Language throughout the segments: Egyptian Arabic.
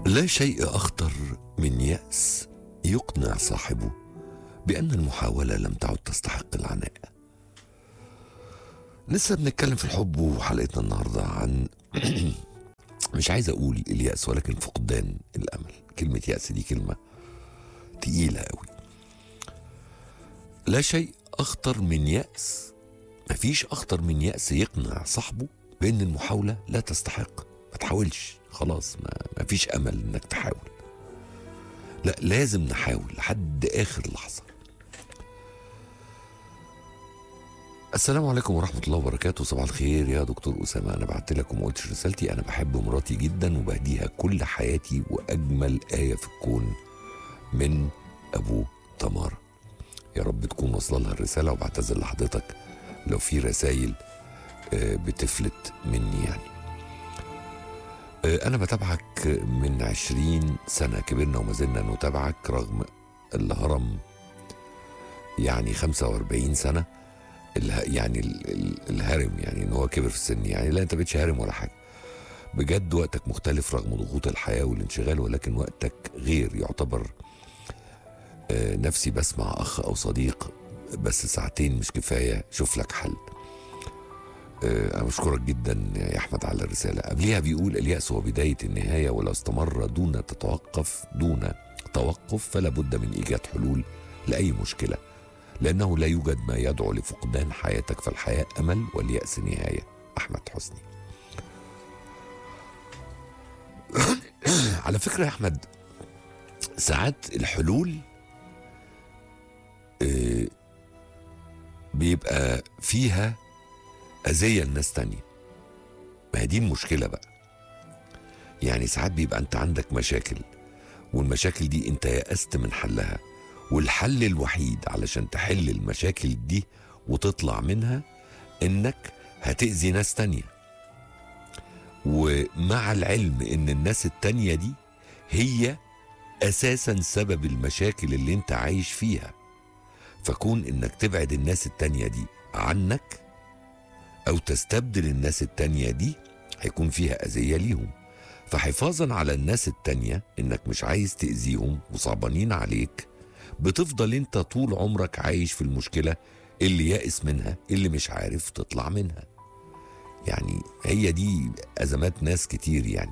لا شيء اخطر من ياس يقنع صاحبه بان المحاوله لم تعد تستحق العناء لسه بنتكلم في الحب وحلقتنا النهارده عن مش عايز اقول الياس ولكن فقدان الامل كلمه ياس دي كلمه تقيله قوي لا شيء اخطر من ياس مفيش اخطر من ياس يقنع صاحبه بان المحاوله لا تستحق ما تحاولش خلاص ما, ما فيش امل انك تحاول لا لازم نحاول لحد اخر لحظه السلام عليكم ورحمة الله وبركاته صباح الخير يا دكتور أسامة أنا بعت لك وما قلتش رسالتي أنا بحب مراتي جدا وبهديها كل حياتي وأجمل آية في الكون من أبو تمارة يا رب تكون واصلة لها الرسالة وبعتذر لحضرتك لو في رسايل آه، بتفلت مني يعني آه، أنا بتابعك من عشرين سنة كبرنا وما زلنا نتابعك رغم الهرم يعني 45 سنة اله يعني ال- ال- الهرم يعني ان هو كبر في السن يعني لا انت بقتش هارم ولا حاجه بجد وقتك مختلف رغم ضغوط الحياه والانشغال ولكن وقتك غير يعتبر آه، نفسي بسمع اخ او صديق بس ساعتين مش كفايه شوف لك حل آه، انا بشكرك جدا يا احمد على الرساله قبليها بيقول الياس هو بدايه النهايه ولو استمر دون تتوقف دون توقف فلا بد من ايجاد حلول لاي مشكله لأنه لا يوجد ما يدعو لفقدان حياتك فالحياة أمل واليأس نهاية أحمد حسني على فكرة يا أحمد ساعات الحلول آه، بيبقى فيها أذية لناس تانية ما هي دي المشكلة بقى يعني ساعات بيبقى أنت عندك مشاكل والمشاكل دي أنت يأست من حلها والحل الوحيد علشان تحل المشاكل دي وتطلع منها انك هتأذي ناس تانية ومع العلم ان الناس التانية دي هي اساسا سبب المشاكل اللي انت عايش فيها فكون انك تبعد الناس التانية دي عنك او تستبدل الناس التانية دي هيكون فيها اذية ليهم فحفاظا على الناس التانية انك مش عايز تأذيهم وصعبانين عليك بتفضل انت طول عمرك عايش في المشكلة اللي يائس منها اللي مش عارف تطلع منها يعني هي دي أزمات ناس كتير يعني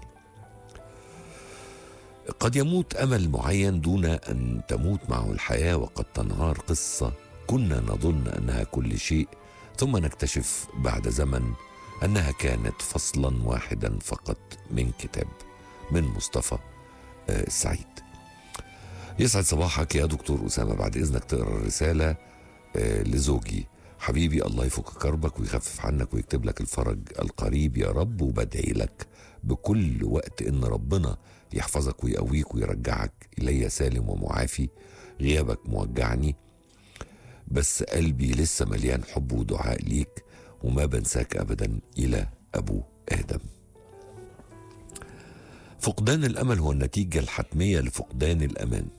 قد يموت أمل معين دون أن تموت معه الحياة وقد تنهار قصة كنا نظن أنها كل شيء ثم نكتشف بعد زمن أنها كانت فصلا واحدا فقط من كتاب من مصطفى آه، السعيد يسعد صباحك يا دكتور أسامة بعد إذنك تقرأ الرسالة آه، لزوجي حبيبي الله يفك كربك ويخفف عنك ويكتب لك الفرج القريب يا رب وبدعي لك بكل وقت إن ربنا يحفظك ويقويك ويرجعك إلي سالم ومعافي غيابك موجعني بس قلبي لسه مليان حب ودعاء ليك وما بنساك أبدا إلى أبو آدم فقدان الأمل هو النتيجة الحتمية لفقدان الأمان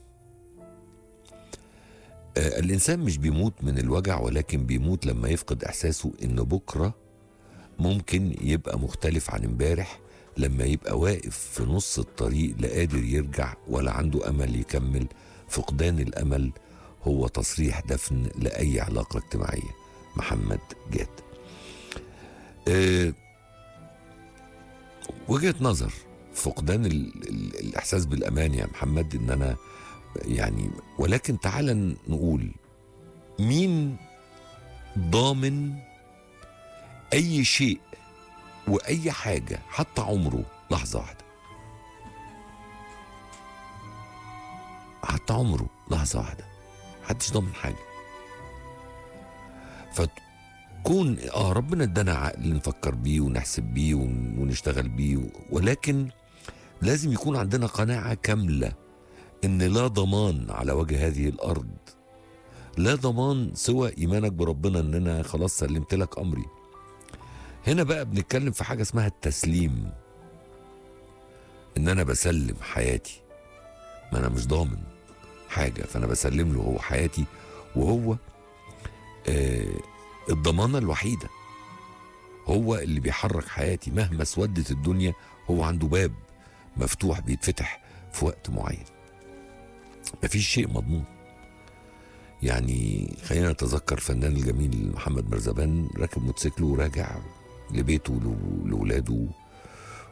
آه، الإنسان مش بيموت من الوجع ولكن بيموت لما يفقد إحساسه إن بكرة ممكن يبقى مختلف عن امبارح لما يبقى واقف في نص الطريق لا قادر يرجع ولا عنده أمل يكمل فقدان الأمل هو تصريح دفن لأي علاقة اجتماعية محمد جاد آه، وجهة نظر فقدان ال ال الإحساس بالأمان يا محمد إن أنا يعني ولكن تعال نقول مين ضامن اي شيء واي حاجه حتى عمره لحظه واحده حتى عمره لحظه واحده محدش ضامن حاجه فتكون اه ربنا ادانا عقل نفكر بيه ونحسب بيه ون- ونشتغل بيه ولكن لازم يكون عندنا قناعه كامله ان لا ضمان على وجه هذه الارض لا ضمان سوى ايمانك بربنا ان انا خلاص سلمت لك امري هنا بقى بنتكلم في حاجه اسمها التسليم ان انا بسلم حياتي ما انا مش ضامن حاجه فانا بسلم له هو حياتي وهو آه الضمانه الوحيده هو اللي بيحرك حياتي مهما اسودت الدنيا هو عنده باب مفتوح بيتفتح في وقت معين مفيش شيء مضمون يعني خلينا نتذكر الفنان الجميل محمد مرزبان راكب موتوسيكل وراجع لبيته لو- لولاده